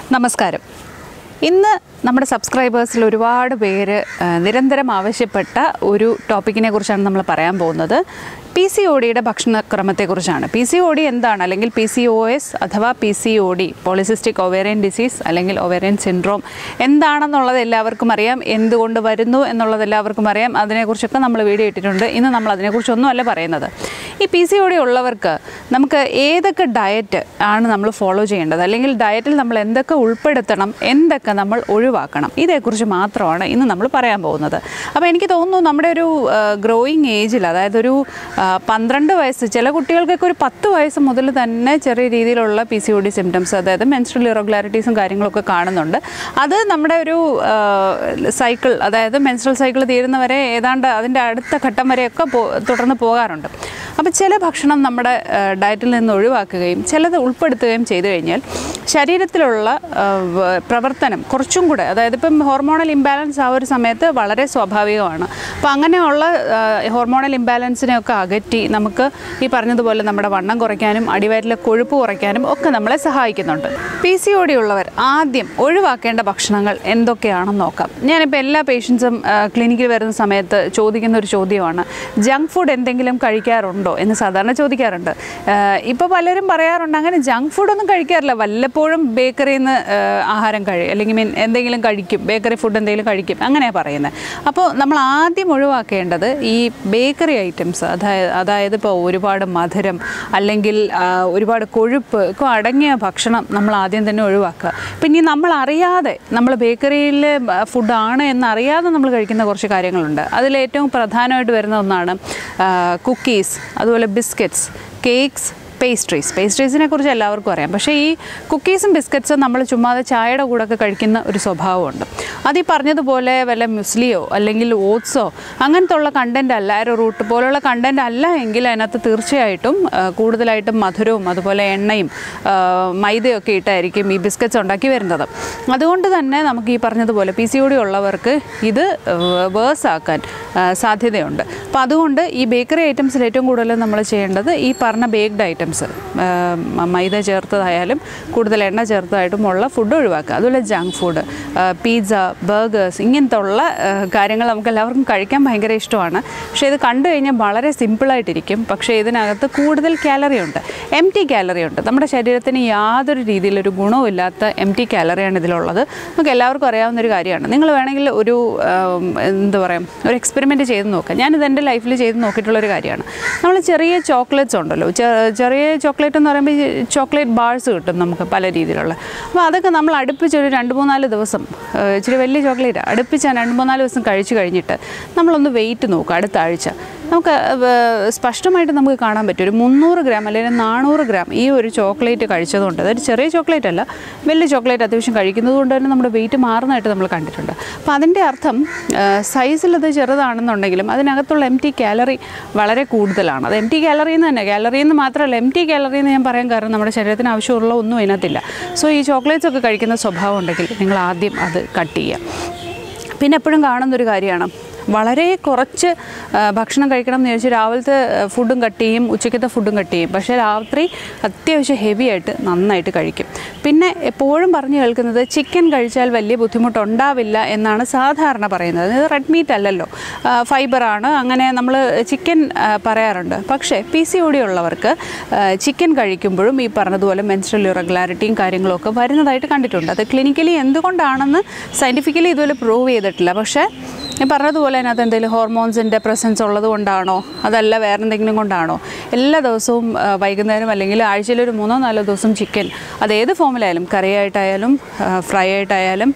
നമസ്കാരം ഇന്ന് നമ്മുടെ സബ്സ്ക്രൈബേഴ്സിൽ ഒരുപാട് പേര് ആ, നിരന്തരം ആവശ്യപ്പെട്ട ഒരു ടോപ്പിക്കിനെ കുറിച്ചാണ് നമ്മൾ പറയാൻ പോകുന്നത് പി സി ഒ ഡിയുടെ ഭക്ഷണക്രമത്തെക്കുറിച്ചാണ് പി സി ഒ ഡി എന്താണ് അല്ലെങ്കിൽ പി സി ഒ എസ് അഥവാ P C O D polycystic ovarian disease അല്ലെങ്കിൽ ഒവേറിയൻ സിൻഡ്രോം എന്താണെന്നുള്ളത് എല്ലാവർക്കും അറിയാം എന്തുകൊണ്ട് വരുന്നു എന്നുള്ളത് എല്ലാവർക്കും അറിയാം അതിനെക്കുറിച്ചൊക്കെ നമ്മൾ വീഡിയോ ഇട്ടിട്ടുണ്ട് ഇന്ന് നമ്മൾ അതിനെക്കുറിച്ചൊന്നും അല്ല പറയുന്നത് ഈ പി സി ഒ ഡി ഉള്ളവർക്ക് നമുക്ക് ഏതൊക്കെ ഡയറ്റ് ആണ് നമ്മൾ ഫോളോ ചെയ്യേണ്ടത് അല്ലെങ്കിൽ ഡയറ്റിൽ നമ്മൾ എന്തൊക്കെ ഉൾപ്പെടുത്തണം എന്തൊക്കെ നമ്മൾ ഒഴിവാക്കണം ഇതേക്കുറിച്ച് മാത്രമാണ് ഇന്ന് നമ്മൾ പറയാൻ പോകുന്നത് അപ്പോൾ എനിക്ക് തോന്നുന്നു നമ്മുടെ ഒരു ഗ്രോയിങ് ഏജിൽ അതായത് ഒരു ആ, പന്ത്രണ്ട് വയസ്സ് ചില കുട്ടികൾക്കൊക്കെ ഒരു പത്ത് വയസ്സ് മുതൽ തന്നെ ചെറിയ രീതിയിലുള്ള P C O D symptoms അതായത് മെൻസ്ട്രൽ ഇറഗുലാരിറ്റീസും കാര്യങ്ങളൊക്കെ കാണുന്നുണ്ട് അത് നമ്മുടെ ഒരു സൈക്കിൾ അതായത് മെൻസ്ട്രൽ സൈക്കിൾ തീരുന്നവരെ ഏതാണ്ട് അതിൻ്റെ അടുത്ത ഘട്ടം വരെയൊക്കെ പോ തുടർന്ന് പോകാറുണ്ട് അപ്പോൾ ചില ഭക്ഷണം നമ്മുടെ ആ, ഡയറ്റിൽ നിന്ന് ഒഴിവാക്കുകയും ചിലത് ഉൾപ്പെടുത്തുകയും ചെയ്തു കഴിഞ്ഞാൽ ശരീരത്തിലുള്ള ആ, വ- പ്രവർത്തനം കുറച്ചും കൂടെ അതായത് ഇപ്പം ഹോർമോണൽ ഇംബാലൻസ് ആ ഒരു സമയത്ത് വളരെ സ്വാഭാവികമാണ് അപ്പോൾ അങ്ങനെയുള്ള ആ, ഹോർമോണൽ ഇംബാലൻസിനെയൊക്കെ അകറ്റി നമുക്ക് ഈ പറഞ്ഞതുപോലെ നമ്മുടെ വണ്ണം കുറയ്ക്കാനും അടിവയറ്റിലെ കൊഴുപ്പ് കുറയ്ക്കാനും ഒക്കെ നമ്മളെ സഹായിക്കുന്നുണ്ട് പി സി ഒ ഡി ഉള്ളവർ ആദ്യം ഒഴിവാക്കേണ്ട ഭക്ഷണങ്ങൾ എന്തൊക്കെയാണെന്ന് നോക്കാം ഞാനിപ്പോൾ എല്ലാ പേഷ്യൻസും ക്ലിനിക്കിൽ വരുന്ന സമയത്ത് ചോദിക്കുന്ന ഒരു ചോദ്യമാണ് ജങ്ക് ഫുഡ് എന്തെങ്കിലും കഴിക്കാറുണ്ടോ എന്ന് സാധാരണ ചോദിക്കാറുണ്ട് ഇപ്പോൾ പലരും പറയാറുണ്ട് അങ്ങനെ ജങ്ക് ഫുഡൊന്നും കഴിക്കാറില്ല വല്ലപ്പോഴും ബേക്കറിയിൽ നിന്ന് ആഹാരം കഴി അല്ലെങ്കിൽ മീൻ എന്തെങ്കിലും കഴിക്കും ബേക്കറി ഫുഡ് എന്തെങ്കിലും കഴിക്കും അങ്ങനെയാണ് പറയുന്നത് അപ്പോൾ നമ്മൾ ആദ്യം ഒഴിവാക്കേണ്ടത് ഈ ബേക്കറി ഐറ്റംസ് അതായത് അതായത് ഇപ്പോൾ ഒരുപാട് മധുരം അല്ലെങ്കിൽ ആ, ഒരുപാട് കൊഴുപ്പ് ഒക്കെ അടങ്ങിയ ഭക്ഷണം നമ്മൾ ആദ്യം തന്നെ ഒഴിവാക്കുക പിന്നെ നമ്മൾ അറിയാതെ നമ്മൾ ബേക്കറിയിലെ ഫുഡാണ് എന്നറിയാതെ നമ്മൾ കഴിക്കുന്ന കുറച്ച് കാര്യങ്ങളുണ്ട് അതിൽ ഏറ്റവും പ്രധാനമായിട്ട് വരുന്ന ഒന്നാണ് കുക്കീസ് അതുപോലെ ബിസ്ക്കറ്റ്സ് കേക്ക്സ് പേസ്ട്രീസ് പേസ്ട്രീസിനെ കുറിച്ച് എല്ലാവർക്കും അറിയാം പക്ഷേ ഈ കുക്കീസും ബിസ്ക്കറ്റ്സും നമ്മൾ ചുമ്മാതെ ചായയുടെ കൂടെ ഒക്കെ കഴിക്കുന്ന ഒരു സ്വഭാവമുണ്ട് അത് ഈ പറഞ്ഞതുപോലെ വല്ല മ്യുസ്ലിയോ അല്ലെങ്കിൽ ഓട്സോ അങ്ങനത്തെ ഉള്ള കണ്ടൻറ് അല്ല ആരോ റൂട്ട് പോലുള്ള കണ്ടൻറ് അല്ല എങ്കിൽ അതിനകത്ത് തീർച്ചയായിട്ടും ആ, കൂടുതലായിട്ടും മധുരവും അതുപോലെ എണ്ണയും ആ, മൈദയൊക്കെ ഇട്ടായിരിക്കും ഈ ബിസ്ക്കറ്റ്സ് ഉണ്ടാക്കി വരുന്നത് അതുകൊണ്ട് തന്നെ നമുക്ക് ഈ പറഞ്ഞതുപോലെ പി സി ഒ ഡി ഉള്ളവർക്ക് ഇത് വേഴ്സ് ആക്കാൻ ആ, സാധ്യതയുണ്ട് അപ്പോൾ അതുകൊണ്ട് ഈ ബേക്കറി ഐറ്റംസിൽ ഏറ്റവും കൂടുതൽ നമ്മൾ ചെയ്യേണ്ടത് ഈ പറഞ്ഞ ബേക്ക്ഡ് ഐറ്റംസ് മൈദ ചേർത്തതായാലും കൂടുതൽ എണ്ണ ചേർത്തതായിട്ടും ഉള്ള ഫുഡ് ഒഴിവാക്കുക അതുപോലെ ജങ്ക് ഫുഡ് പിസ്സ ബർഗേഴ്സ് ഇങ്ങനത്തെ ഉള്ള ആ, കാര്യങ്ങൾ നമുക്ക് എല്ലാവർക്കും കഴിക്കാൻ ഭയങ്കര ഇഷ്ടമാണ് പക്ഷേ ഇത് കണ്ടു കഴിഞ്ഞാൽ വളരെ സിമ്പിളായിട്ടിരിക്കും പക്ഷേ ഇതിനകത്ത് കൂടുതൽ കാലറി ഉണ്ട് എം ടി കാലറി ഉണ്ട് നമ്മുടെ ശരീരത്തിന് യാതൊരു രീതിയിലൊരു ഗുണവുമില്ലാത്ത എം ടി കാലറിയാണ് ഇതിലുള്ളത് നമുക്ക് എല്ലാവർക്കും അറിയാവുന്ന ഒരു കാര്യമാണ് നിങ്ങൾ വേണമെങ്കിൽ ഒരു ആം, എന്താ പറയുക ഒരു എക്സ്പെരിമെൻറ്റ് ചെയ്ത് നോക്കുക ഞാനിത് എൻ്റെ ലൈഫിൽ ചെയ്ത് നോക്കിയിട്ടുള്ളൊരു കാര്യമാണ് നമ്മൾ ചെറിയ ചോക്ലേറ്റ്സ് ഉണ്ടല്ലോ ചെ- ചെറിയ ചോക്ലേറ്റ് എന്ന് പറയുമ്പോൾ ഈ ചോക്ലേറ്റ് ബാഴ്സ് കിട്ടും നമുക്ക് പല രീതിയിലുള്ള അപ്പോൾ അതൊക്കെ നമ്മൾ അടുപ്പിച്ച് ഒരു രണ്ട് മൂന്നാല് ദിവസം ആ, ഇച്ചിരി വലിയ ചോക്ലേറ്റ് അടുപ്പിച്ച് ആ രണ്ട് മൂന്നാല് ദിവസം കഴിച്ച് കഴിഞ്ഞിട്ട് നമ്മളൊന്ന് വെയിറ്റ് നോക്കുക അടുത്ത ആഴ്ച നമുക്ക് വേ- സ്പഷ്ടമായിട്ട് നമുക്ക് കാണാൻ പറ്റും ഒരു മുന്നൂറ് ഗ്രാം അല്ലെങ്കിൽ നാനൂറ് ഗ്രാം ഈ ഒരു ചോക്ലേറ്റ് കഴിച്ചതുകൊണ്ട് അതൊരു ചെറിയ ചോക്ലേറ്റ് അല്ല വലിയ ചോക്ലേറ്റ് അത്യാവശ്യം കഴിക്കുന്നത് കൊണ്ട് തന്നെ നമ്മുടെ വെയിറ്റ് മാറുന്നതായിട്ട് നമ്മൾ കണ്ടിട്ടുണ്ട് അപ്പോൾ അതിൻ്റെ അർത്ഥം സൈസിൽ അത് ചെറുതാണെന്നുണ്ടെങ്കിലും അതിനകത്തുള്ള എം ടി കാലറി വളരെ കൂടുതലാണ് അത് എം ടി കാലറി എന്ന് തന്നെ കാലറി എന്ന് മാത്രമല്ല എം ടി കാലറി എന്ന് ഞാൻ പറയാൻ കാരണം നമ്മുടെ ശരീരത്തിന് ആവശ്യമുള്ള ഒന്നും അതിനകത്തില്ല സോ ഈ ചോക്ലേറ്റ്സ് ഒക്കെ കഴിക്കുന്ന സ്വഭാവം ഉണ്ടെങ്കിൽ നിങ്ങൾ ആദ്യം അത് കട്ട് ചെയ്യുക പിന്നെ എപ്പോഴും കാണുന്നൊരു കാര്യമാണ് വളരെ കുറച്ച് ആ, ഭക്ഷണം കഴിക്കണം എന്ന് ചോദിച്ചാൽ രാവിലത്തെ ആ, ഫുഡും കട്ട് ചെയ്യും ഉച്ചക്കത്തെ ഫുഡും കട്ട് ചെയ്യും പക്ഷേ രാത്രി അത്യാവശ്യം ഹെവി ആയിട്ട് നന്നായിട്ട് കഴിക്കും പിന്നെ എപ്പോഴും പറഞ്ഞു കേൾക്കുന്നത് ചിക്കൻ കഴിച്ചാൽ വലിയ ബുദ്ധിമുട്ടുണ്ടാവില്ല എന്നാണ് സാധാരണ പറയുന്നത് ഇത് റെഡ് മീറ്റ് അല്ലല്ലോ ആ, ഫൈബറാണ് അങ്ങനെ നമ്മൾ ചിക്കൻ ആ, പറയാറുണ്ട് പക്ഷേ പി സി ഒ ഡി ഉള്ളവർക്ക് ആ, ചിക്കൻ കഴിക്കുമ്പോഴും ഈ പറഞ്ഞതുപോലെ മെൻസ്ട്രൽ ഇറഗുലാരിറ്റിയും കാര്യങ്ങളും ഒക്കെ വരുന്നതായിട്ട് കണ്ടിട്ടുണ്ട് അത് ക്ലിനിക്കലി എന്തുകൊണ്ടാണെന്ന് സയൻറ്റിഫിക്കലി ഇതുപോലെ പ്രൂവ് ചെയ്തിട്ടില്ല പക്ഷേ ഈ പറഞ്ഞതുപോലെ അതിനകത്ത് എന്തെങ്കിലും ഹോർമോൺസിൻ്റെ പ്രസൻസ് ഉള്ളത് കൊണ്ടാണോ അതല്ല വേറെ എന്തെങ്കിലും കൊണ്ടാണോ എല്ലാ ദിവസവും ആ, വൈകുന്നേരം അല്ലെങ്കിൽ ആഴ്ചയിൽ ഒരു മൂന്നോ നാലോ ദിവസം ചിക്കൻ അത് ഏത് ഫോമിലായാലും കറിയായിട്ടായാലും ഫ്രൈ ആയിട്ടായാലും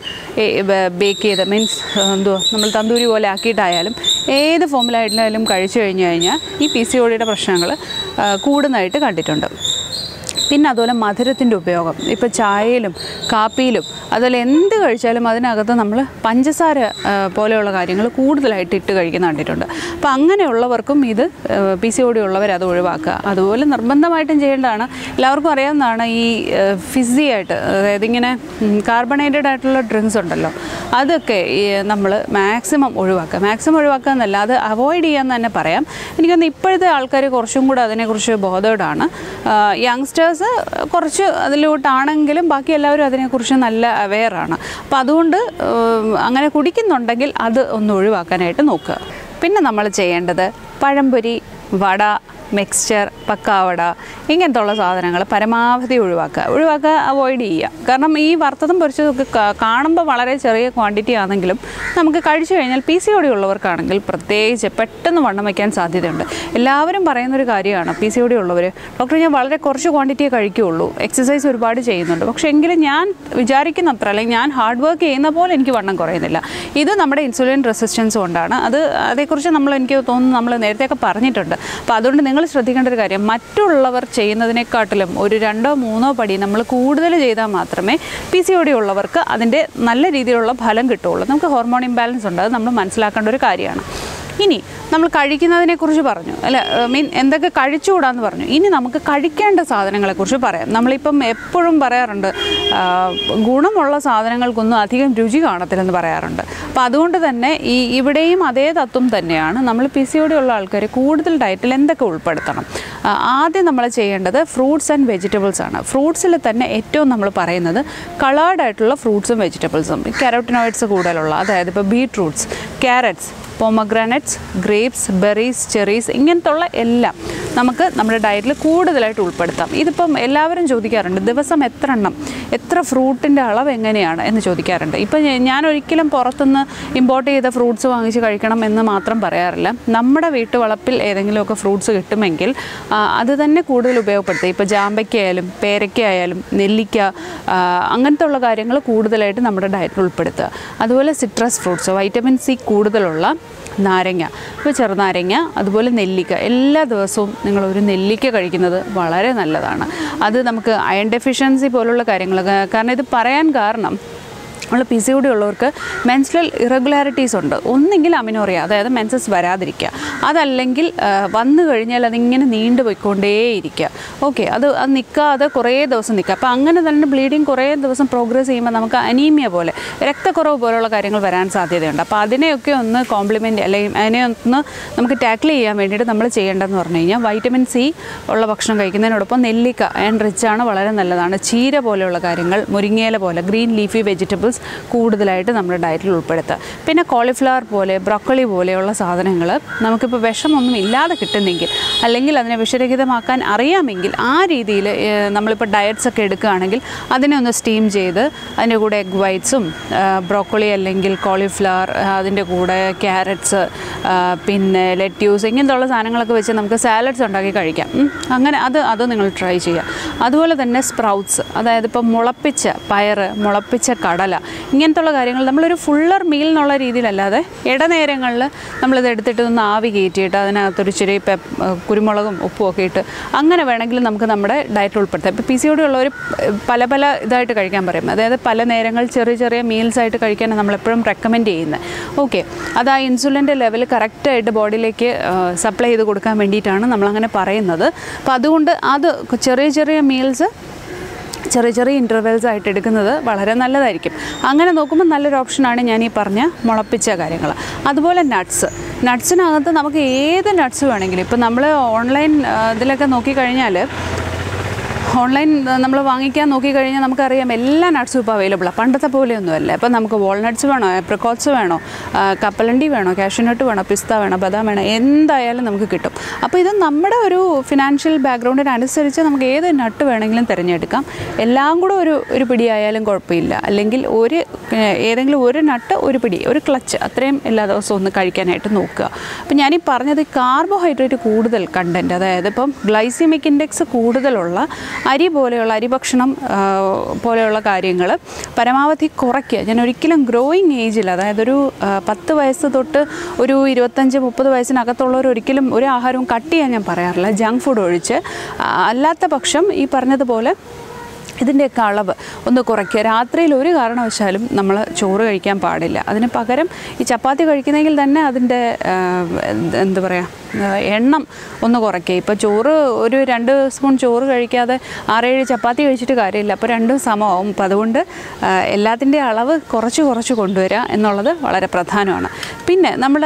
ബേക്ക് ചെയ്ത് മീൻസ് എന്തോ നമ്മൾ തന്തൂരി പോലെ ആക്കിയിട്ടായാലും ഏത് ഫോമിലായിട്ടായാലും കഴിച്ചു കഴിഞ്ഞു കഴിഞ്ഞാൽ ഈ പി സി ഒ ഡിയുടെ പ്രശ്നങ്ങൾ കൂടുന്നതായിട്ട് കണ്ടിട്ടുണ്ട് പിന്നെ അതുപോലെ മധുരത്തിൻ്റെ ഉപയോഗം ഇപ്പോൾ ചായയിലും കാപ്പിയിലും അതുപോലെ എന്ത് കഴിച്ചാലും അതിനകത്ത് നമ്മൾ പഞ്ചസാര ആ, പോലെയുള്ള കാര്യങ്ങൾ കൂടുതലായിട്ട് ഇട്ട് കഴിക്കുന്ന കണ്ടിട്ടുണ്ട് അപ്പോൾ അങ്ങനെയുള്ളവർക്കും ഇത് പി സി ഒ ഡി ഉള്ളവർ അത് ഒഴിവാക്കുക അതുപോലെ നിർബന്ധമായിട്ടും ചെയ്യേണ്ടതാണ് എല്ലാവർക്കും അറിയാവുന്നതാണ് ഈ ഫിസി ആയിട്ട് അതായത് ഇങ്ങനെ കാർബണേറ്റഡ് ആയിട്ടുള്ള ഡ്രിങ്ക്സ് ഉണ്ടല്ലോ അതൊക്കെ നമ്മൾ മാക്സിമം ഒഴിവാക്കുക മാക്സിമം ഒഴിവാക്കുക എന്നല്ല അത് അവോയ്ഡ് ചെയ്യാന്ന് തന്നെ പറയാം എനിക്കൊന്ന് ഇപ്പോഴത്തെ ആൾക്കാർ കുറച്ചും കൂടെ അതിനെക്കുറിച്ച് ബോധേഡാണ് യങ്സ്റ്റേഴ്സ് ഗ്ലാസ് കുറച്ച് അതിലോട്ടാണെങ്കിലും ബാക്കി എല്ലാവരും അതിനെക്കുറിച്ച് നല്ല അവെയറാണ് അപ്പോൾ അതുകൊണ്ട് ഏം, അങ്ങനെ കുടിക്കുന്നുണ്ടെങ്കിൽ അത് ഒന്ന് ഒഴിവാക്കാനായിട്ട് നോക്കുക പിന്നെ നമ്മൾ ചെയ്യേണ്ടത് പഴംപൊരി വട മിക്സ്ചർ പക്കാവട ഇങ്ങനത്തെ ഉള്ള സാധനങ്ങൾ പരമാവധി ഒഴിവാക്കുക ഒഴിവാക്കുക അവോയ്ഡ് ചെയ്യുക കാരണം ഈ വറുത്തതും പൊരിച്ചതൊക്കെ കാ- കാണുമ്പോൾ വളരെ ചെറിയ ക്വാണ്ടിറ്റി ആണെങ്കിലും നമുക്ക് കഴിച്ചു കഴിഞ്ഞാൽ പി സി ഒടി ഉള്ളവർക്കാണെങ്കിൽ പ്രത്യേകിച്ച് പെട്ടെന്ന് വണ്ണം വയ്ക്കാൻ സാധ്യതയുണ്ട് എല്ലാവരും പറയുന്നൊരു കാര്യമാണ് പി സി ഒടി ഉള്ളവർ ഡോക്ടർ ഞാൻ വളരെ കുറച്ച് ക്വാണ്ടിറ്റിയെ കഴിക്കുകയുള്ളൂ എക്സസൈസ് ഒരുപാട് ചെയ്യുന്നുണ്ട് പക്ഷേ എങ്കിലും ഞാൻ വിചാരിക്കുന്ന അത്ര അല്ലെങ്കിൽ ഞാൻ ഹാർഡ് വർക്ക് ചെയ്യുന്ന പോലെ എനിക്ക് വണ്ണം കുറയുന്നില്ല ഇത് നമ്മുടെ ഇൻസുലിൻ റെസിസ്റ്റൻസ് കൊണ്ടാണ് അത് അതേക്കുറിച്ച് നമ്മൾ എനിക്ക് തോന്നുന്നു നമ്മൾ നേരത്തെയൊക്കെ പറഞ്ഞിട്ടുണ്ട് അപ്പോൾ അതുകൊണ്ട് നിങ്ങൾ ശ്രദ്ധിക്കേണ്ട ഒരു കാര്യം മറ്റുള്ളവർ ചെയ്യുന്നതിനെക്കാട്ടിലും ഒരു രണ്ടോ മൂന്നോ പടി നമ്മൾ കൂടുതൽ ചെയ്താൽ മാത്രമേ പി സി ഒ ഡി ഉള്ളവർക്ക് അതിൻ്റെ നല്ല രീതിയിലുള്ള ഫലം കിട്ടുള്ളൂ നമുക്ക് ഹോർമോൺ ഇംബാലൻസ് ഉണ്ട് അത് നമ്മൾ മനസ്സിലാക്കേണ്ട ഒരു കാര്യമാണ് ഇനി നമ്മൾ കഴിക്കുന്നതിനെക്കുറിച്ച് പറഞ്ഞു അല്ല മീൻ എന്തൊക്കെ കഴിച്ചുകൂടാന്ന് പറഞ്ഞു ഇനി നമുക്ക് കഴിക്കേണ്ട സാധനങ്ങളെക്കുറിച്ച് പറയാം നമ്മളിപ്പം എപ്പോഴും പറയാറുണ്ട് ആ, ഗുണമുള്ള സാധനങ്ങൾക്കൊന്നും അധികം രുചി കാണത്തില്ലെന്ന് പറയാറുണ്ട് അപ്പോൾ അതുകൊണ്ട് തന്നെ ഈ ഇവിടെയും അതേ തത്വം തന്നെയാണ് നമ്മൾ പി സി ഉള്ള ആൾക്കാർ കൂടുതൽ ഡയറ്റിൽ എന്തൊക്കെ ഉൾപ്പെടുത്തണം ആ, ആദ്യം നമ്മൾ ചെയ്യേണ്ടത് ഫ്രൂട്ട്സ് ആൻഡ് വെജിറ്റബിൾസ് ആണ് ഫ്രൂട്ട്സിൽ തന്നെ ഏറ്റവും നമ്മൾ പറയുന്നത് കളേർഡ് ആയിട്ടുള്ള ഫ്രൂട്ട്സും വെജിറ്റബിൾസും കാരോട്ടിനോയിഡ്സ് കൂടുതലുള്ള അതായത് ഇപ്പോൾ beetroots carrots pomegranates grapes berries cherries ഇങ്ങനത്തെ ഉള്ള എല്ലാം നമുക്ക് നമ്മുടെ ഡയറ്റിൽ കൂടുതലായിട്ട് ഉൾപ്പെടുത്താം ഇതിപ്പം എല്ലാവരും ചോദിക്കാറുണ്ട് ദിവസം എത്ര എണ്ണം എത്ര ഫ്രൂട്ടിൻ്റെ അളവ് എങ്ങനെയാണ് എന്ന് ചോദിക്കാറുണ്ട് ഇപ്പം ഞ- ഞാൻ ഒരിക്കലും പുറത്തുനിന്ന് ഇമ്പോർട്ട് ചെയ്ത ഫ്രൂട്ട്സ് വാങ്ങിച്ച് കഴിക്കണം എന്ന് മാത്രം പറയാറില്ല നമ്മുടെ വീട്ടുവളപ്പിൽ ഏതെങ്കിലുമൊക്കെ ഫ്രൂട്ട്സ് കിട്ടുമെങ്കിൽ ആ, അത് തന്നെ കൂടുതൽ ഉപയോഗപ്പെടുത്തുക ഇപ്പോൾ ജാമ്പയ്ക്കായാലും പേരയ്ക്കായാലും നെല്ലിക്ക ആ, അങ്ങനത്തെ ഉള്ള കാര്യങ്ങൾ കൂടുതലായിട്ട് നമ്മുടെ ഡയറ്റിൽ ഉൾപ്പെടുത്തുക അതുപോലെ സിട്രസ് ഫ്രൂട്ട്സ് വൈറ്റമിൻ സി കൂടുതലുള്ള നാരങ്ങ ഇപ്പോൾ ചെറുനാരങ്ങ അതുപോലെ നെല്ലിക്ക എല്ലാ ദിവസവും നിങ്ങൾ ഒരു നെല്ലിക്ക കഴിക്കുന്നത് വളരെ നല്ലതാണ് അത് നമുക്ക് അയൺ ഡെഫിഷ്യൻസി പോലുള്ള കാര്യങ്ങൾ കാരണം ഇത് പറയാൻ കാരണം നമ്മൾ പി സി ഡി ഉള്ളവർക്ക് മെൻസ്ട്രൽ ഇറഗുലാരിറ്റീസ് ഉണ്ട് ഒന്നെങ്കിൽ അമിനോറിയ അതായത് മെൻസസ് വരാതിരിക്കുക അതല്ലെങ്കിൽ ആ, വന്നു കഴിഞ്ഞാൽ അതിങ്ങനെ നീണ്ടു പോയിക്കൊണ്ടേയിരിക്കുക ഓക്കെ അത് അത് നിൽക്കാതെ കുറേ ദിവസം നിൽക്കുക അപ്പോൾ അങ്ങനെ തന്നെ ബ്ലീഡിങ് കുറേ ദിവസം പ്രോഗ്രസ് ചെയ്യുമ്പോൾ നമുക്ക് അനീമിയ പോലെ രക്തക്കുറവ് പോലുള്ള കാര്യങ്ങൾ വരാൻ സാധ്യതയുണ്ട് അപ്പോൾ അതിനെയൊക്കെ ഒന്ന് കോംപ്ലിമെൻ്റ് അല്ലെങ്കിൽ അതിനെ ഒന്ന് നമുക്ക് ടാക്കിൾ ചെയ്യാൻ വേണ്ടിയിട്ട് നമ്മൾ ചെയ്യേണ്ടതെന്ന് പറഞ്ഞു കഴിഞ്ഞാൽ വൈറ്റമിൻ സി ഉള്ള ഭക്ഷണം കഴിക്കുന്നതിനോടൊപ്പം നെല്ലിക്ക ആൻഡ് റിച്ച് ആണ് വളരെ നല്ലതാണ് ചീര പോലെയുള്ള കാര്യങ്ങൾ മുരിങ്ങയില പോലെ ഗ്രീൻ ലീഫി വെജിറ്റബിൾസ് കൂടുതലായിട്ട് നമ്മുടെ ഡയറ്റിൽ ഉൾപ്പെടുത്തുക പിന്നെ കോളിഫ്ലവർ പോലെ ബ്രോക്കോളി പോലെയുള്ള സാധനങ്ങൾ നമുക്കിപ്പോൾ വിഷമൊന്നും ഇല്ലാതെ കിട്ടുന്നെങ്കിൽ അല്ലെങ്കിൽ അതിനെ വിഷരഹിതമാക്കാൻ അറിയാമെങ്കിൽ ആ രീതിയിൽ നമ്മളിപ്പോൾ ഡയറ്റ്സ് ഒക്കെ എടുക്കുകയാണെങ്കിൽ അതിനെ ഒന്ന് സ്റ്റീം ചെയ്ത് അതിൻ്റെ കൂടെ എഗ് വൈറ്റ്സും ബ്രോക്കോളി അല്ലെങ്കിൽ കോളിഫ്ലവർ അതിൻ്റെ കൂടെ ക്യാരറ്റ്സ് പിന്നെ ലെറ്റ്യൂസ് ഇങ്ങനത്തുള്ള സാധനങ്ങളൊക്കെ വെച്ച് നമുക്ക് സാലഡ്സ് ഉണ്ടാക്കി കഴിക്കാം ഉം. അങ്ങനെ അത് അത് നിങ്ങൾ ട്രൈ ചെയ്യുക അതുപോലെ തന്നെ സ്പ്രൗട്ട്സ് അതായത് ഇപ്പോൾ മുളപ്പിച്ച പയറ് മുളപ്പിച്ച കടല ഇങ്ങനത്തുള്ള കാര്യങ്ങൾ നമ്മളൊരു ഫുള്ളർ മീൽ എന്നുള്ള രീതിയിലല്ലാതെ ഇടനേരങ്ങളിൽ നമ്മളിത് എടുത്തിട്ട് ഒന്ന് ആവി കയറ്റിയിട്ട് അതിനകത്തൊരു ചെറിയ പെപ്പ് കുരുമുളകും ഉപ്പും ഒക്കെ ഇട്ട് അങ്ങനെ വേണമെങ്കിൽ നമുക്ക് നമ്മുടെ ഡയറ്റിൽ ഉൾപ്പെടുത്താം ഇപ്പോൾ പി സി ഒടി ഉള്ളവർ പല പല ഇതായിട്ട് കഴിക്കാൻ പറയും അതായത് പല നേരങ്ങൾ ചെറിയ ചെറിയ മീൽസ് ആയിട്ട് കഴിക്കാനാണ് നമ്മളെപ്പോഴും റെക്കമെൻഡ് ചെയ്യുന്നത് ഓക്കെ അത് ആ ഇൻസുലിൻ്റെ ലെവൽ കറക്റ്റായിട്ട് ബോഡിയിലേക്ക് സപ്ലൈ ചെയ്ത് കൊടുക്കാൻ വേണ്ടിയിട്ടാണ് നമ്മളങ്ങനെ പറയുന്നത് അപ്പോൾ അതുകൊണ്ട് അത് ചെറിയ ചെറിയ മീൽസ് ചെറിയ ചെറിയ ഇൻ്റർവെൽസ് ആയിട്ട് എടുക്കുന്നത് വളരെ നല്ലതായിരിക്കും അങ്ങനെ നോക്കുമ്പോൾ നല്ലൊരു ഓപ്ഷനാണ് ഞാൻ ഈ പറഞ്ഞ മുളപ്പിച്ച കാര്യങ്ങൾ അതുപോലെ നട്ട്സ് നട്ട്സിനകത്ത് നമുക്ക് ഏത് നട്ട്സ് വേണമെങ്കിലും ഇപ്പം നമ്മൾ ഓൺലൈൻ ഇതിലൊക്കെ നോക്കിക്കഴിഞ്ഞാൽ ഓൺലൈൻ നമ്മൾ വാങ്ങിക്കാൻ നോക്കിക്കഴിഞ്ഞാൽ നമുക്കറിയാം എല്ലാ നട്ട്സും ഇപ്പോൾ അവൈലബിളാണ് പണ്ടത്തെ പോലെയൊന്നുമല്ല ഇപ്പം നമുക്ക് വാൾനട്ട്സ് വേണോ ആപ്രിക്കോട്ട്സ് വേണോ ആ, കപ്പലണ്ടി വേണോ കാഷ്യൂനട്ട് വേണോ പിസ്ത വേണോ ബദാം വേണോ എന്തായാലും നമുക്ക് കിട്ടും അപ്പോൾ ഇത് നമ്മുടെ ഒരു ഫിനാൻഷ്യൽ ബാക്ക്ഗ്രൗണ്ടിനനുസരിച്ച് നമുക്ക് ഏത് നട്ട് വേണമെങ്കിലും തിരഞ്ഞെടുക്കാം എല്ലാം കൂടെ ഒരു ഒരു പിടിയായാലും കുഴപ്പമില്ല അല്ലെങ്കിൽ ഒരു ഏഹ്, ഏതെങ്കിലും ഒരു നട്ട് ഒരു പിടി ഒരു ക്ലച്ച് അത്രയും എല്ലാ ദിവസവും ഒന്ന് കഴിക്കാനായിട്ട് നോക്കുക അപ്പം ഞാനീ പറഞ്ഞത് കാർബോഹൈഡ്രേറ്റ് കൂടുതൽ കണ്ടൻറ്റ് അതായത് ഇപ്പം ഗ്ലൈസിമിക് ഇൻഡെക്സ് കൂടുതലുള്ള അരി പോലെയുള്ള അരി ഭക്ഷണം ആ, പോലെയുള്ള കാര്യങ്ങൾ പരമാവധി കുറയ്ക്കുക ഞാൻ ഒരിക്കലും ഗ്രോയിങ് ഏജിൽ അതായത് ഒരു ആ, പത്ത് വയസ്സ് തൊട്ട് ഒരു ഇരുപത്തഞ്ച് മുപ്പത് വയസ്സിനകത്തുള്ളവർ ഒരിക്കലും ഒരു ആഹാരവും കട്ട് ചെയ്യാൻ ഞാൻ പറയാറില്ല ജങ്ക് ഫുഡ് ഒഴിച്ച് ആ, അല്ലാത്ത പക്ഷം ഈ പറഞ്ഞതുപോലെ ഇതിൻ്റെയൊക്കെ അളവ് ഒന്ന് കുറയ്ക്കുക രാത്രിയിൽ ഒരു കാരണവശാലും നമ്മൾ ചോറ് കഴിക്കാൻ പാടില്ല അതിന് പകരം ഈ ചപ്പാത്തി കഴിക്കുന്നെങ്കിൽ തന്നെ അതിൻ്റെ ആ, എന്ത് എന്താ പറയുക ആ, എണ്ണം ഒന്ന് കുറയ്ക്കുക ഇപ്പോൾ ചോറ് ഒരു രണ്ട് സ്പൂൺ ചോറ് കഴിക്കാതെ ആറേഴ് ചപ്പാത്തി കഴിച്ചിട്ട് കാര്യമില്ല അപ്പോൾ രണ്ടും സമമാവും അപ്പോൾ അതുകൊണ്ട് ആ, എല്ലാത്തിൻ്റെ അളവ് കുറച്ച് കുറച്ച് കൊണ്ടുവരിക എന്നുള്ളത് വളരെ പ്രധാനമാണ് പിന്നെ നമ്മൾ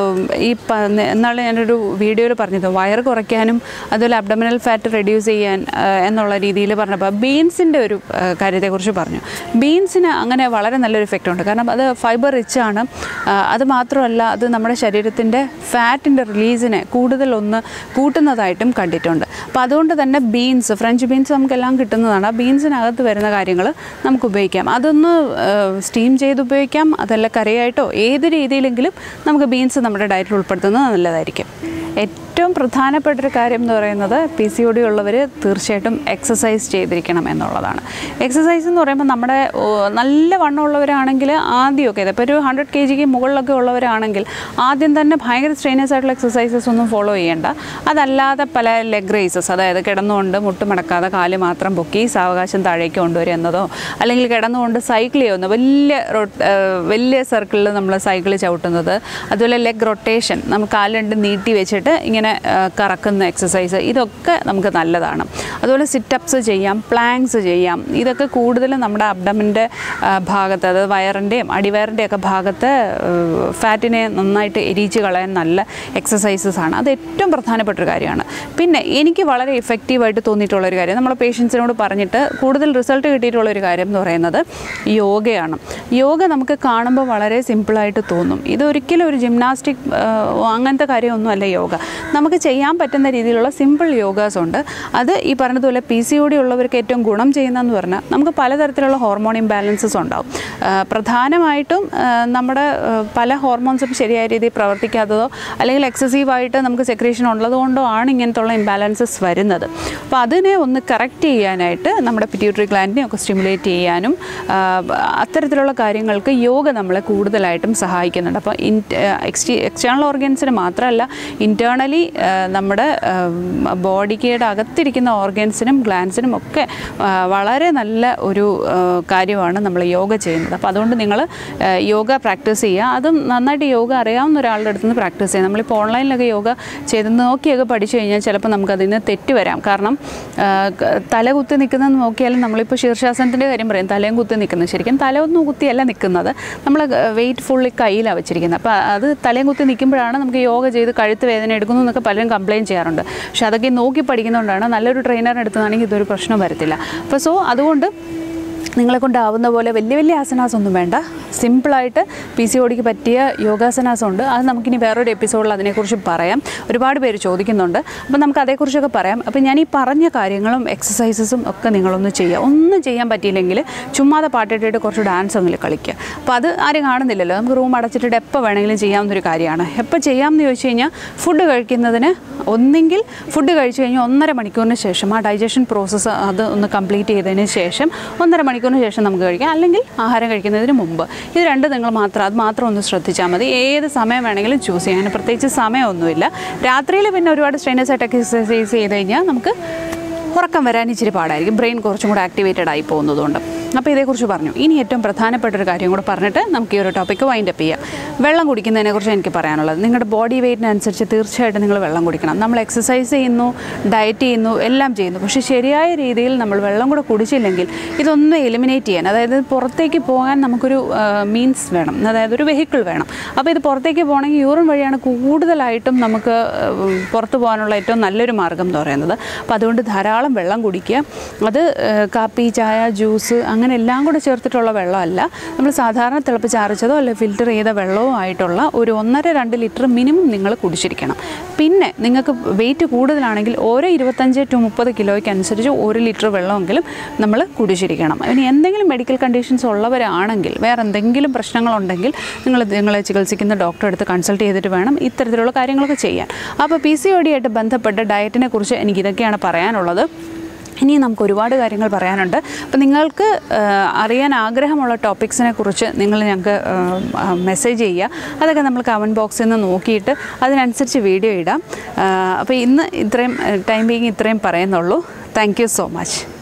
ഈ പ- എന്നാൾ ഞാനൊരു വീഡിയോയിൽ പറഞ്ഞത് വയർ കുറയ്ക്കാനും അതുപോലെ അബ്ഡമിനൽ ഫാറ്റ് റെഡ്യൂസ് ചെയ്യാൻ ആ, എന്നുള്ള രീതിയിൽ പറഞ്ഞപ്പോൾ ബീൻസിൻ്റെ ഒരു ആ, കാര്യത്തെക്കുറിച്ച് പറഞ്ഞു ബീൻസിന് അങ്ങനെ വളരെ നല്ലൊരു ഇഫക്റ്റ് ഉണ്ട് കാരണം അത് ഫൈബർ റിച്ച് ആണ് ആ, അത് മാത്രമല്ല അത് നമ്മുടെ ശരീരത്തിൻ്റെ ഫാറ്റിൻ്റെ റിലീസിനെ കൂടുതൽ ഒന്ന് കൂട്ടുന്നതായിട്ടും കണ്ടിട്ടുണ്ട് അപ്പോൾ അതുകൊണ്ട് തന്നെ ബീൻസ് ഫ്രഞ്ച് ബീൻസ് നമുക്കെല്ലാം കിട്ടുന്നതാണ് ആ ബീൻസിനകത്ത് വരുന്ന കാര്യങ്ങൾ നമുക്ക് ഉപയോഗിക്കാം അതൊന്ന് സ്റ്റീം ചെയ്ത് ഉപയോഗിക്കാം അതല്ല കറിയായിട്ടോ ഏത് രീതിയിലെങ്കിലും നമുക്ക് ബീൻസ് നമ്മുടെ ഡയറ്റിൽ ഉൾപ്പെടുത്തുന്നത് നല്ലതായിരിക്കും ഏറ്റവും പ്രധാനപ്പെട്ട ഒരു കാര്യം എന്ന് പറയുന്നത് പി സി ഒ ഡി ഉള്ളവർ തീർച്ചയായിട്ടും എക്സസൈസ് ചെയ്തിരിക്കണം എന്നുള്ളതാണ് എക്സസൈസ് എന്ന് പറയുമ്പോൾ നമ്മുടെ ഓ, നല്ല വണ്ണമുള്ളവരാണെങ്കിൽ ആദ്യമൊക്കെ ഇതിപ്പോൾ ഒരു ഹൺഡ്രഡ് കെ ജിക്ക് മുകളിലൊക്കെ ഉള്ളവരാണെങ്കിൽ ആദ്യം തന്നെ ഭയങ്കര സ്ട്രെയിനേഴ്സ് ആയിട്ടുള്ള എക്സസൈസസ് ഒന്നും ഫോളോ ചെയ്യേണ്ട അതല്ലാതെ പല ലെഗ് റേസസ് അതായത് കിടന്നുകൊണ്ട് മുട്ടുമടക്കാതെ കാല് മാത്രം പൊക്കി സാവകാശം താഴേക്ക് കൊണ്ടുവരിക എന്നതോ അല്ലെങ്കിൽ കിടന്നുകൊണ്ട് സൈക്കിൾ ചെയ്യുന്ന വലിയ റൊ- ആ, വലിയ സർക്കിളിൽ നമ്മൾ സൈക്കിൾ ചവിട്ടുന്നത് അതുപോലെ ലെഗ് റൊട്ടേഷൻ നമുക്ക് കാല് രണ്ട് നീട്ടി വെച്ചിട്ട് ഇങ്ങനെ ആ, കറക്കുന്ന എക്സസൈസ് ഇതൊക്കെ നമുക്ക് നല്ലതാണ് അതുപോലെ സിറ്റപ്സ് ചെയ്യാം പ്ലാങ്സ് ചെയ്യാം ഇതൊക്കെ കൂടുതലും നമ്മുടെ അബ്ഡമിൻ്റെ ഭാഗത്ത് അതായത് വയറിൻ്റെയും അടിവയറിൻ്റെയും ഒക്കെ ഭാഗത്ത് ഫാറ്റിനെ നന്നായിട്ട് എരിച്ച് കളയാൻ നല്ല എക്സസൈസസ് ആണ് അത് ഏറ്റവും പ്രധാനപ്പെട്ട ഒരു കാര്യമാണ് പിന്നെ എനിക്ക് വളരെ ഇഫക്റ്റീവായിട്ട് തോന്നിയിട്ടുള്ള ഒരു കാര്യം നമ്മൾ പേഷ്യൻസിനോട് പറഞ്ഞിട്ട് കൂടുതൽ റിസൾട്ട് കിട്ടിയിട്ടുള്ള ഒരു കാര്യം എന്ന് പറയുന്നത് യോഗയാണ് യോഗ നമുക്ക് കാണുമ്പോൾ വളരെ സിമ്പിളായിട്ട് തോന്നും ഇതൊരിക്കലും ഒരു ജിംനാസ്റ്റിക് അങ്ങനത്തെ കാര്യമൊന്നുമല്ല യോഗ നമുക്ക് ചെയ്യാൻ പറ്റുന്ന രീതിയിലുള്ള സിമ്പിൾ യോഗാസ് ഉണ്ട് അത് ഈ പറഞ്ഞതുപോലെ പി സി ഒ ഡി ഉള്ളവർക്ക് ഏറ്റവും ഗുണം ചെയ്യുന്നതെന്ന് പറഞ്ഞാൽ നമുക്ക് പലതരത്തിലുള്ള ഹോർമോൺ ഇംബാലൻസസ് ഉണ്ടാവും ആ, പ്രധാനമായിട്ടും ആ, നമ്മുടെ ആ, പല ഹോർമോൺസും ശരിയായ രീതിയിൽ പ്രവർത്തിക്കാത്തതോ അല്ലെങ്കിൽ എക്സസീവായിട്ട് നമുക്ക് സെക്രീഷൻ ഉള്ളതുകൊണ്ടോ ആണ് ഇങ്ങനത്തുള്ള ഇംബാലൻസസ് വരുന്നത് അപ്പോൾ അതിനെ ഒന്ന് കറക്റ്റ് ചെയ്യാനായിട്ട് നമ്മുടെ പിറ്റ്യൂട്ടറി ഗ്ലാൻഡിനെ ഒക്കെ സ്റ്റിമുലേറ്റ് ചെയ്യാനും ആ, അത്തരത്തിലുള്ള കാര്യങ്ങൾക്ക് യോഗ നമ്മളെ കൂടുതലായിട്ടും സഹായിക്കുന്നുണ്ട് അപ്പോൾ ഇൻ എക്സ്റ്റീ എക്സ്റ്റേണൽ ഓർഗൻസിന് മാത്രമല്ല ഇൻറ്റേർണലി നമ്മുടെ ബോഡിക്കയുടെ അകത്തിരിക്കുന്ന ഓർഗൻസിനും ഗ്ലാൻസിനും ഒക്കെ ആ, വളരെ നല്ല ഒരു ആ, കാര്യമാണ് നമ്മൾ യോഗ ചെയ്യുന്നത് അപ്പോൾ അതുകൊണ്ട് നിങ്ങൾ യോഗ പ്രാക്ടീസ് ചെയ്യുക അതും നന്നായിട്ട് യോഗ അറിയാവുന്ന ഒരാളുടെ അടുത്ത് നിന്ന് പ്രാക്ടീസ് ചെയ്യുക നമ്മളിപ്പോൾ ഓൺലൈനിലൊക്കെ യോഗ ചെയ്ത് നോക്കിയൊക്കെ പഠിച്ചു കഴിഞ്ഞാൽ ചിലപ്പോൾ നമുക്കതിന് തെറ്റ് വരാം കാരണം ആ, ക- തല കുത്തി നിൽക്കുന്നത് നോക്കിയാലും നമ്മളിപ്പോൾ ശീർഷാസനത്തിൻ്റെ കാര്യം പറയും തലയും കുത്തി നിൽക്കുന്നത് ശരിക്കും തല ഒന്നും കുത്തിയല്ല നിൽക്കുന്നത് നമ്മൾ വെയിറ്റ് ഫുള്ളി കയ്യിലാണ് വെച്ചിരിക്കുന്നത് അപ്പോൾ അത് തലയും കുത്തി നിൽക്കുമ്പോഴാണ് നമുക്ക് യോഗ ചെയ്ത് കഴുത്ത് വേദന എടുക്കുന്നു എന്നൊക്കെ പലരും കംപ്ലയിൻറ്റ് ചെയ്യാറുണ്ട് പക്ഷെ അതൊക്കെ നോക്കി പഠിക്കുന്നതുകൊണ്ടാണ് നല്ലൊരു ട്രെയിനറിന് എടുത്തതാണെങ്കിൽ ഇതൊരു പ്രശ്നം വരത്തില്ല അപ്പോൾ സോ അതുകൊണ്ട് നിങ്ങളെ കൊണ്ടാവുന്ന പോലെ വലിയ വലിയ ആസനാസ് ഒന്നും വേണ്ട സിമ്പിളായിട്ട് പി സി ഒടിക്ക് പറ്റിയ യോഗാസനാസ് ഉണ്ട് അത് നമുക്കിനി വേറൊരു എപ്പിസോഡിൽ അതിനെക്കുറിച്ച് പറയാം ഒരുപാട് പേര് ചോദിക്കുന്നുണ്ട് അപ്പോൾ നമുക്ക് അതേക്കുറിച്ചൊക്കെ പറയാം അപ്പോൾ ഞാൻ ഈ പറഞ്ഞ കാര്യങ്ങളും എക്സസൈസസും ഒക്കെ നിങ്ങളൊന്ന് ചെയ്യുക ഒന്നും ചെയ്യാൻ പറ്റിയില്ലെങ്കിൽ ചുമ്മാതെ പാട്ടിട്ടിട്ട് കുറച്ച് ഡാൻസ് ഒന്നിൽ കളിക്കുക അപ്പോൾ അത് ആരും കാണുന്നില്ലല്ലോ നമുക്ക് റൂം അടച്ചിട്ടിട്ട് എപ്പോൾ വേണമെങ്കിലും ചെയ്യാവുന്നൊരു കാര്യമാണ് എപ്പോൾ ചെയ്യാമെന്ന് ചോദിച്ചു കഴിഞ്ഞാൽ ഫുഡ് കഴിക്കുന്നതിന് ഒന്നെങ്കിൽ ഫുഡ് കഴിച്ചു കഴിഞ്ഞാൽ ഒന്നര മണിക്കൂറിന് ശേഷം ആ ഡൈജഷൻ പ്രോസസ്സ് അത് ഒന്ന് കംപ്ലീറ്റ് ചെയ്തതിന് ശേഷം ഒന്നര മണിക്കൂറിന് ശേഷം നമുക്ക് കഴിക്കാം അല്ലെങ്കിൽ ആഹാരം കഴിക്കുന്നതിന് മുമ്പ് ഇത് രണ്ട് നിങ്ങൾ മാത്രം അത് മാത്രം ഒന്ന് ശ്രദ്ധിച്ചാൽ മതി ഏത് സമയം വേണമെങ്കിലും ചൂസ് ചെയ്യാം അങ്ങനെ പ്രത്യേകിച്ച് സമയമൊന്നുമില്ല രാത്രിയിൽ പിന്നെ ഒരുപാട് സ്ട്രെയിനേഴ്സ് ആയിട്ട് എക്സസൈസ് ചെയ്ത് കഴിഞ്ഞാൽ നമുക്ക് ഉറക്കം വരാൻ ഇച്ചിരി പാടായിരിക്കും ബ്രെയിൻ കുറച്ചും കൂടെ ആക്ടിവേറ്റഡ് ആയി പോകുന്നതുകൊണ്ട് അപ്പോൾ ഇതേക്കുറിച്ച് പറഞ്ഞു ഇനി ഏറ്റവും പ്രധാനപ്പെട്ട ഒരു കാര്യം കൂടെ പറഞ്ഞിട്ട് നമുക്ക് ഈ ഒരു ടോപ്പിക്ക് വൈൻഡ് അപ്പ് ചെയ്യാം വെള്ളം കുടിക്കുന്നതിനെക്കുറിച്ച് എനിക്ക് പറയാനുള്ളത് നിങ്ങളുടെ ബോഡി വെയ്റ്റിനനുസരിച്ച് തീർച്ചയായിട്ടും നിങ്ങൾ വെള്ളം കുടിക്കണം നമ്മൾ എക്സസൈസ് ചെയ്യുന്നു ഡയറ്റ് ചെയ്യുന്നു എല്ലാം ചെയ്യുന്നു പക്ഷേ ശരിയായ രീതിയിൽ നമ്മൾ വെള്ളം കൂടെ കുടിച്ചില്ലെങ്കിൽ ഇതൊന്നും എലിമിനേറ്റ് ചെയ്യാൻ അതായത് പുറത്തേക്ക് പോകാൻ നമുക്കൊരു മീൻസ് വേണം അതായത് ഒരു വെഹിക്കിൾ വേണം അപ്പോൾ ഇത് പുറത്തേക്ക് പോകണമെങ്കിൽ യൂറിൻ വഴിയാണ് കൂടുതലായിട്ടും നമുക്ക് ആ, പുറത്ത് പോകാനുള്ള ഏറ്റവും നല്ലൊരു മാർഗം എന്ന് പറയുന്നത് അപ്പോൾ അതുകൊണ്ട് ധാരാളം വെള്ളം കുടിക്കുക അത് ആ, കാപ്പി ചായ ജ്യൂസ് അങ്ങനെ എല്ലാം കൂടെ ചേർത്തിട്ടുള്ള വെള്ളമല്ല നമ്മൾ സാധാരണ തിളപ്പിച്ചാറിച്ചതോ അല്ലെങ്കിൽ ഫിൽറ്റർ ചെയ്ത വെള്ളമോ ആയിട്ടുള്ള ഒരു ഒന്നര രണ്ട് ലിറ്റർ മിനിമം നിങ്ങൾ കുടിച്ചിരിക്കണം പിന്നെ നിങ്ങൾക്ക് വെയിറ്റ് കൂടുതലാണെങ്കിൽ ഓരോ ഇരുപത്തഞ്ച് ടു മുപ്പത് കിലോയ്ക്ക് അനുസരിച്ച് ഒരു ലിറ്റർ വെള്ളമെങ്കിലും നമ്മൾ കുടിച്ചിരിക്കണം ഇനി എന്തെങ്കിലും മെഡിക്കൽ കണ്ടീഷൻസ് ഉള്ളവരാണെങ്കിൽ വേറെ എന്തെങ്കിലും പ്രശ്നങ്ങളുണ്ടെങ്കിൽ നിങ്ങൾ നിങ്ങളെ ചികിത്സിക്കുന്ന ഡോക്ടറെ അടുത്ത് കൺസൾട്ട് ചെയ്തിട്ട് വേണം ഇത്തരത്തിലുള്ള കാര്യങ്ങളൊക്കെ ചെയ്യാൻ അപ്പോൾ പി സി ഒ ഡി ആയിട്ട് ബന്ധപ്പെട്ട ഡയറ്റിനെ കുറിച്ച് എനിക്ക് ഇതൊക്കെയാണ് പറയാനുള്ളത് ഇനിയും നമുക്ക് ഒരുപാട് കാര്യങ്ങൾ പറയാനുണ്ട് അപ്പോൾ നിങ്ങൾക്ക് ആ, അറിയാൻ ആഗ്രഹമുള്ള ടോപ്പിക്സിനെ കുറിച്ച് നിങ്ങൾ ഞങ്ങൾക്ക് മെസ്സേജ് ചെയ്യുക അതൊക്കെ നമ്മൾ കമൻറ്റ് ബോക്സിൽ നിന്ന് നോക്കിയിട്ട് അതിനനുസരിച്ച് വീഡിയോ ഇടാം ആ, അപ്പോൾ ഇന്ന് ഇത്രയും ടൈം ബീങ് ഇത്രയും പറയുന്നുള്ളൂ താങ്ക് യു സോ മച്ച്